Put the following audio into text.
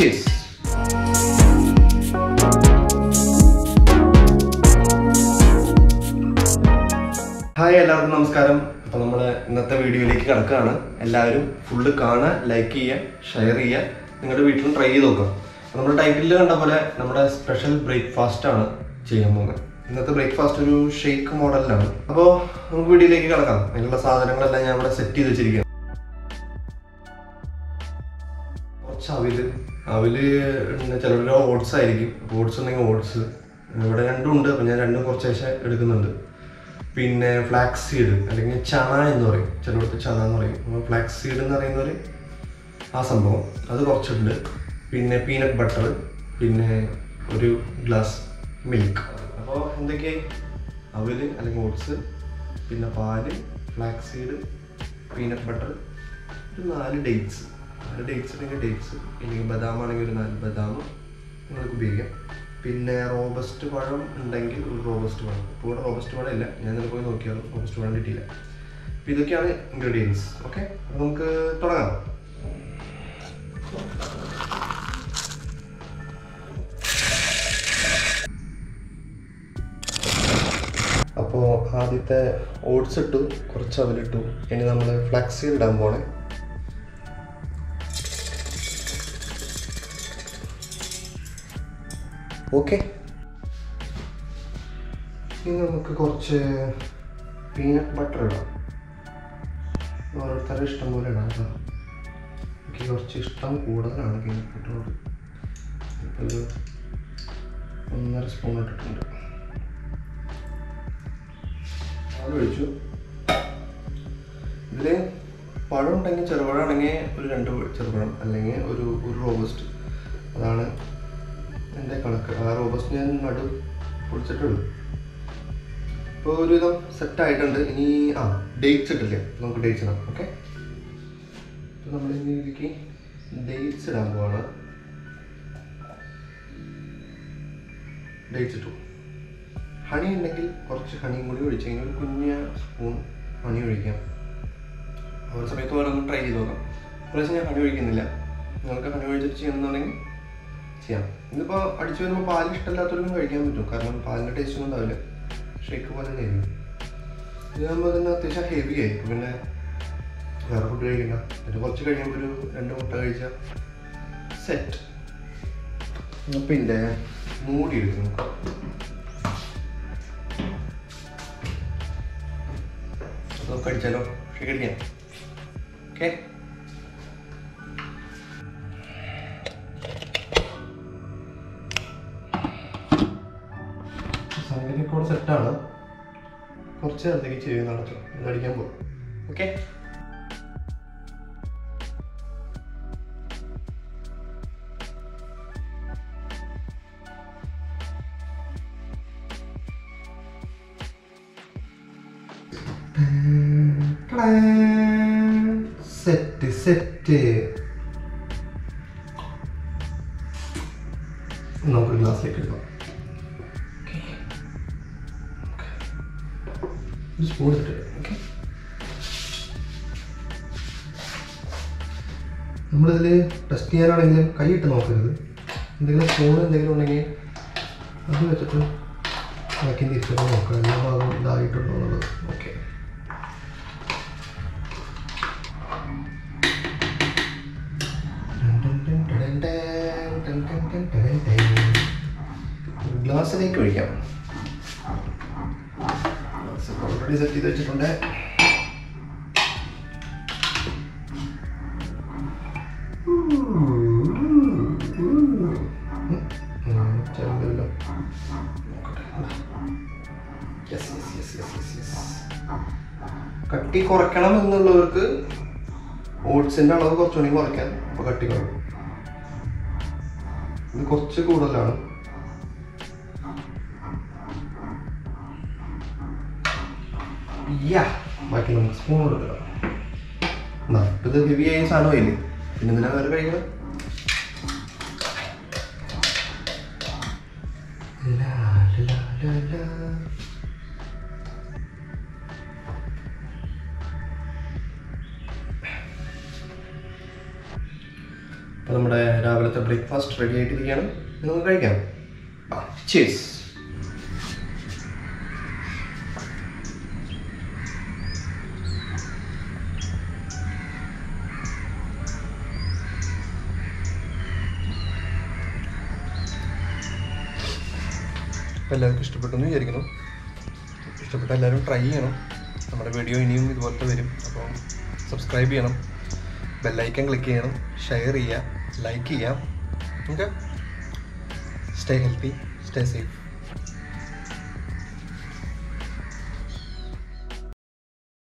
Cheers. Hi എല്ലാവർക്കും നമസ്കാരം അപ്പോൾ നമ്മൾ ഇന്നത്തെ വീഡിയോയിലേക്ക് കിടക്കുകയാണ് എല്ലാവരും ഫുള്ള് കാണുക ലൈക്ക് ചെയ്യുക ഷെയർ ചെയ്യുക നിങ്ങളുടെ വീട്ടിലും ട്രൈ ചെയ്ത് നോക്കുക അപ്പോൾ നമ്മുടെ ടൈറ്റിൽ കണ്ട പോലെ നമ്മുടെ സ്പെഷ്യൽ ബ്രേക്ക്ഫാസ്റ്റ് ആണ് ചെയ്യാൻ പോകുന്നത് ഇന്നത്തെ ബ്രേക്ക്ഫാസ്റ്റ് ഒരു ഷേക്ക് മോഡലിലാണ് അപ്പോൾ നമുക്ക് വീഡിയോയിലേക്ക് കിടക്കാം അതിനുള്ള സാധനങ്ങളെല്ലാം ഞാൻ ഇവിടെ സെറ്റ് ചെയ്ത് വെച്ചിരിക്കുകയാണ് കുറച്ച് അവില് അവില് ചിലവർ ഓട്സ് ആയിരിക്കും ഓട്സ് ഉണ്ടെങ്കിൽ ഓട്സ് ഇവിടെ രണ്ടും ഉണ്ട് അപ്പം ഞാൻ രണ്ടും കുറച്ച് ശേഷം എടുക്കുന്നുണ്ട് പിന്നെ ഫ്ലാക്സ് സീഡ് അല്ലെങ്കിൽ ചണ എന്ന് പറയും ചിലയിടത്ത് ചണ എന്ന് പറയും അപ്പോൾ ഫ്ലാക്സ് സീഡ് എന്ന് പറയുന്നവർ ആ സംഭവം അത് കുറച്ചുണ്ട് പിന്നെ പീനട്ട് ബട്ടർ പിന്നെ ഒരു ഗ്ലാസ് മിൽക്ക് അപ്പോൾ എന്തൊക്കെയായി അവല് അല്ലെങ്കിൽ ഓട്സ് പിന്നെ പാല് ഫ്ലാക്സ് സീഡ് പീനട്ട് ബട്ടർ ഒരു നാല് ഡേറ്റ്സ് നാല് ഡേറ്റ്സ് ഉണ്ടെങ്കിൽ ഡേറ്റ്സ് ഇല്ലെങ്കിൽ ബദാം ആണെങ്കിൽ ഒരു നാല് ബദാം നിങ്ങൾക്ക് ഉപയോഗിക്കാം പിന്നെ റോബസ്റ്റ് പഴം ഉണ്ടെങ്കിൽ ഒരു റോബസ്റ്റ് പഴം ഇപ്പോൾ ഇവിടെ റോബസ്റ്റ് പഴം ഇല്ല ഞാൻ ഇന്നലെ പോയി നോക്കിയാലും റോബസ്റ്റ് പഴം കിട്ടിയില്ല അപ്പോൾ ഇതൊക്കെയാണ് ഇൻഗ്രീഡിയൻസ് ഓക്കെ അപ്പോൾ നമുക്ക് തുടങ്ങാം അപ്പോൾ ആദ്യത്തെ ഓട്സ് ഇട്ടു കുറച്ച് അവലിട്ടു ഇനി നമ്മൾ ഫ്ലക്സി ഇടാൻ പോണേ ഓക്കെ ഇനി നമുക്ക് കുറച്ച് പീനട്ട് ബട്ടർ ഇടാം ഓരോരുത്തരുടെ ഇഷ്ടം പോലെ ഇടാം കേട്ടോ എനിക്ക് കുറച്ച് ഇഷ്ടം കൂടുതലാണ് പീനട്ട് ബട്ടറോട് ഇപ്പോൾ ഒരു ഒന്നര സ്പൂൺ ഇട്ടിട്ടുണ്ട് പാൽ ഒഴിച്ചു ഇതിൽ പഴം ഉണ്ടെങ്കിൽ ചെറുപഴം ആണെങ്കിൽ ഒരു രണ്ട് ചെറുപഴം അല്ലെങ്കിൽ ഒരു ഒരു റോബസ്റ്റ് അതാണ് എൻ്റെ കണക്ക് ആ റോബസ്റ്റ് ഞാൻ നടു പൊടിച്ചിട്ടുള്ളൂ ഇപ്പോൾ ഒരുവിധം സെറ്റ് ആയിട്ടുണ്ട് ഇനി ആ ഡേറ്റ്സ് ഇട്ടില്ലേ നമുക്ക് ഡേറ്റ്സ് ഇടാം ഓക്കെ അപ്പോൾ നമ്മൾ ഇനി ഇതിലേക്ക് ഡേറ്റ്സ് ഇടാൻ പോവാണ് ഡേറ്റ്സ് ഇട്ടു ഹണി ഉണ്ടെങ്കിൽ കുറച്ച് ഹണിയും കൂടി ഒഴിച്ച് കഴിഞ്ഞാൽ ഒരു കുഞ്ഞ സ്പൂൺ ഹണി ഒഴിക്കാം ഒരു സമയത്ത് ഓരോന്നും ട്രൈ ചെയ്ത് നോക്കാം പ്രാവശ്യം ഞാൻ ഹണി ഒഴിക്കുന്നില്ല നിങ്ങൾക്ക് ഹണി ഒഴിച്ചിട്ട് ചെയ്യണമെന്നുണ്ടെങ്കിൽ ചെയ്യാം ഇതിപ്പോൾ അടിച്ചു വരുമ്പോൾ പാൽ ഇഷ്ടമില്ലാത്തവർക്കും കഴിക്കാൻ പറ്റും കാരണം പാലിൻ്റെ ടേസ്റ്റ് ഒന്നും ഉണ്ടാവില്ല ഷേക്ക് പോലെ തന്നെ ആയിരിക്കും ഇതാകുമ്പോൾ തന്നെ അത്യാവശ്യം ഹെവി ആയിരിക്കും പിന്നെ വേറെ ഫുഡ് കഴിക്കണ്ട എന്നിട്ട് കുറച്ച് കഴിയുമ്പോൾ ഒരു രണ്ട് മുട്ട കഴിച്ചാൽ സെറ്റ് അപ്പം ഇതിൻ്റെ മൂടി എടുക്കും നമുക്ക് അടിച്ചാലോ ഷേക്ക് അടിക്കാം ഓക്കെ സംഗതി കൂടെ സെറ്റാണ് കുറച്ച് നേരത്തേക്ക് ചെയ്ത് നടത്തും ഇത് അടിക്കാൻ പോകും ഓക്കെ സെറ്റ് സെറ്റ് നമുക്ക് ഗ്ലാസ്സിലേക്ക് എടുക്കാം ഒരു സ്പൂൺ ഇട്ട് ഓക്കെ നമ്മളിതിൽ ടെസ്റ്റ് ചെയ്യാനാണെങ്കിലും കൈ ഇട്ട് നോക്കരുത് എന്തെങ്കിലും സ്പൂൺ എന്തെങ്കിലും ഉണ്ടെങ്കിൽ അത് വെച്ചിട്ട് ബാക്കി തിരിച്ചിട്ട് നോക്കാം എല്ലാ ഭാഗവും ഇതായിട്ടുണ്ടോ എന്നുള്ളത് ഓക്കെ ഗ്ലാസ്സിലേക്ക് ഒഴിക്കാം ഓൾറെഡി സെറ്റ് ചെയ്ത് വെച്ചിട്ടുണ്ട് ചെറുതല്ലോ കട്ടി കുറയ്ക്കണം എന്നുള്ളവർക്ക് ഓട്സിന്റെ അളവ് കുറച്ചുകൂടി കുറയ്ക്കാൻ അപ്പൊ കട്ടി കുറയും ഇത് കുറച്ച് കൂടുതലാണ് യാ ബാക്കി നമുക്ക് സ്പൂൺ കൊടുക്കണം എന്നാ ഇപ്പൊ ഇത് ഹെവി ആയ സാധനമായില്ലേ പിന്നെ എന്തിനാ വേറെ കഴിക്കണം ലാ, ലാ, ലാ, ലാ. അപ്പോൾ നമ്മുടെ രാവിലത്തെ ബ്രേക്ക്ഫാസ്റ്റ് റെഡി ആയിട്ടിരിക്കുകയാണ് ഇത് നമുക്ക് കഴിക്കാം ചേസ് അപ്പോൾ എല്ലാവർക്കും ഇഷ്ടപ്പെട്ടെന്ന് വിചാരിക്കുന്നു ഇഷ്ടപ്പെട്ട എല്ലാവരും ട്രൈ ചെയ്യണം നമ്മുടെ വീഡിയോ ഇനിയും ഇതുപോലത്തെ വരും അപ്പോൾ സബ്സ്ക്രൈബ് ചെയ്യണം ബെല്ലൈക്കൺ ക്ലിക്ക് ചെയ്യണം ഷെയർ ചെയ്യുക ലൈക്ക് ചെയ്യുക okay stay healthy stay safe